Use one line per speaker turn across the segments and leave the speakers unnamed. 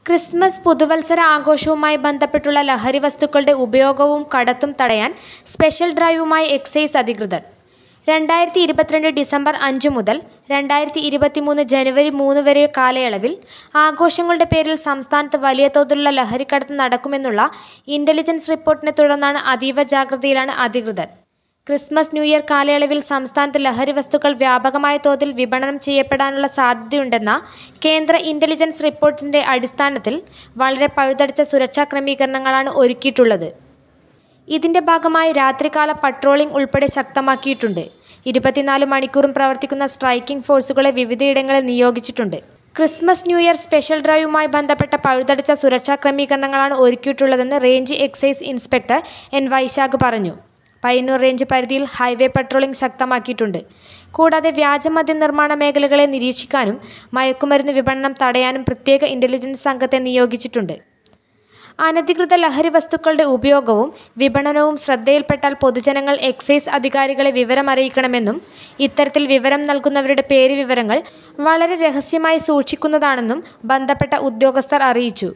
Christmas പുതുവത്സര ആഘോഷവുമായി ബന്ധപ്പെട്ടുള്ള ലഹരി വസ്തുക്കളുടെ ഉപയോഗവും കടത്തും തടയാൻ സ്പെഷ്യൽ ഡ്രൈവുമായി എക്സൈസ് അധികൃതർ രണ്ടായിരത്തി ഇരുപത്തിരണ്ട് ഡിസംബർ അഞ്ച് മുതൽ രണ്ടായിരത്തി ഇരുപത്തിമൂന്ന് ജനുവരി മൂന്ന് വരെ കാലയളവിൽ ആഘോഷങ്ങളുടെ പേരിൽ സംസ്ഥാനത്ത് വലിയ തോതിലുള്ള ലഹരിക്കടത്ത് നടക്കുമെന്നുള്ള ഇന്റലിജൻസ് റിപ്പോർട്ടിനെ തുടർന്നാണ് അതീവ ജാഗ്രതയിലാണ് അധികൃതർ ക്രിസ്മസ് ന്യൂ ഇയർ കാലയളവിൽ സംസ്ഥാനത്ത് ലഹരി വസ്തുക്കൾ വ്യാപകമായ തോതിൽ വിപണനം ചെയ്യപ്പെടാനുള്ള സാധ്യതയുണ്ടെന്ന കേന്ദ്ര ഇന്റലിജൻസ് റിപ്പോർട്ടിന്റെ അടിസ്ഥാനത്തിൽ വളരെ പഴുതടച്ച സുരക്ഷാ ക്രമീകരണങ്ങളാണ് ഒരുക്കിയിട്ടുള്ളത് ഇതിന്റെ ഭാഗമായി രാത്രികാല പട്രോളിംഗ് ഉൾപ്പെടെ ശക്തമാക്കിയിട്ടുണ്ട് ഇരുപത്തിനാല് മണിക്കൂറും പ്രവർത്തിക്കുന്ന സ്ട്രൈക്കിംഗ് ഫോഴ്സുകളെ വിവിധയിടങ്ങളിൽ നിയോഗിച്ചിട്ടുണ്ട് ക്രിസ്മസ് ന്യൂ ഇയർ സ്പെഷ്യൽ ഡ്രൈവുമായി ബന്ധപ്പെട്ട പഴുതടച്ച സുരക്ഷാ ക്രമീകരണങ്ങളാണ് ഒരുക്കിയിട്ടുള്ളതെന്ന് range excise inspector N Vaishakh പറഞ്ഞു പയ്യന്നൂർ റേഞ്ച് പരിധിയിൽ ഹൈവേ പട്രോളിംഗ് ശക്തമാക്കിയിട്ടുണ്ട് കൂടാതെ വ്യാജമദ്യ നിർമ്മാണ മേഖലകളെ നിരീക്ഷിക്കാനും മയക്കുമരുന്ന് വിപണനം തടയാനും പ്രത്യേക ഇന്റലിജൻസ് സംഘത്തെ നിയോഗിച്ചിട്ടുണ്ട് അനധികൃത ലഹരി വസ്തുക്കളുടെ ഉപയോഗവും വിപണനവും ശ്രദ്ധയിൽപ്പെട്ടാൽ പൊതുജനങ്ങൾ എക്സൈസ് അധികാരികളെ വിവരമറിയിക്കണമെന്നും ഇത്തരത്തിൽ വിവരം നൽകുന്നവരുടെ പേര് വിവരങ്ങൾ വളരെ രഹസ്യമായി സൂക്ഷിക്കുന്നതാണെന്നും ബന്ധപ്പെട്ട ഉദ്യോഗസ്ഥർ അറിയിച്ചു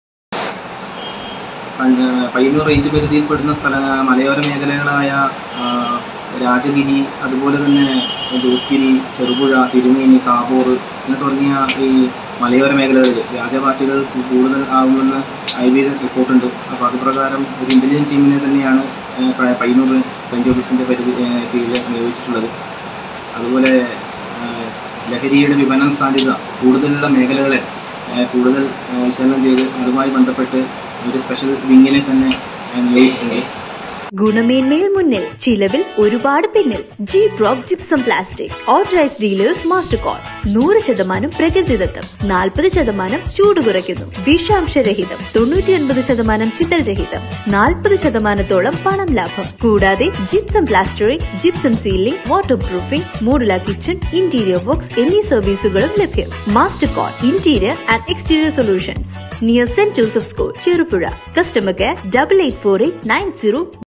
പഞ്ച- പയ്യന്നൂർ റേഞ്ച് പരിധിയിൽപ്പെടുന്ന സ്ഥല മലയോര മേഖലകളായ ആ, രാജഗിരി അതുപോലെ തന്നെ ജോസ്ഗിരി ചെറുപുഴ തിരുമേനി താബോർ ഇങ്ങനെ തുടങ്ങിയ ഈ മലയോര മേഖലകളിൽ വ്യാജപാറ്റുകൾ കൂടുതൽ ആകുമെന്ന് ഐ ബി റിപ്പോർട്ടുണ്ട് അപ്പോൾ അത് പ്രകാരം ഒരു ഇൻ്റലിജൻറ്റ് ടീമിനെ തന്നെയാണ് ആ, പ- പയ്യന്നൂർ റേഞ്ച് ഓഫീസിൻ്റെ പരിധി ആ, കീഴിൽ നിയോഗിച്ചിട്ടുള്ളത് അതുപോലെ ആ, ലഹരിയുടെ വിപണന സാധ്യത കൂടുതലുള്ള മേഖലകളെ ആ, കൂടുതൽ ആ, വിശകലനം ചെയ്ത് അതുമായി ബന്ധപ്പെട്ട് ഒരു സ്പെഷ്യൽ വിങ്ങിനെ തന്നെ ആ, നിയോഗിച്ചിട്ടുണ്ട്
ഗുണമേന്മയിൽ മുന്നിൽ ചിലവിൽ ഒരുപാട് പിന്നിൽ Gyproc gypsum plastic authorised dealers master code നൂറ് ശതമാനം പ്രകൃതിദത്തം നാൽപ്പത് ശതമാനം ചൂട് കുറയ്ക്കുന്നു വിഷാംശരഹിതം തൊണ്ണൂറ്റി ഒൻപത് ശതമാനം ചിതൽ രഹിതം നാൽപ്പത് ശതമാനത്തോളം പണം ലാഭം കൂടാതെ gypsum plastering gypsum ceiling water proofing modular kitchen interior works എന്നീ സർവീസുകളും ലഭ്യം master code interior and exterior solutions near Saint Joseph school Cherupuzha customer care double eight four eight nine zero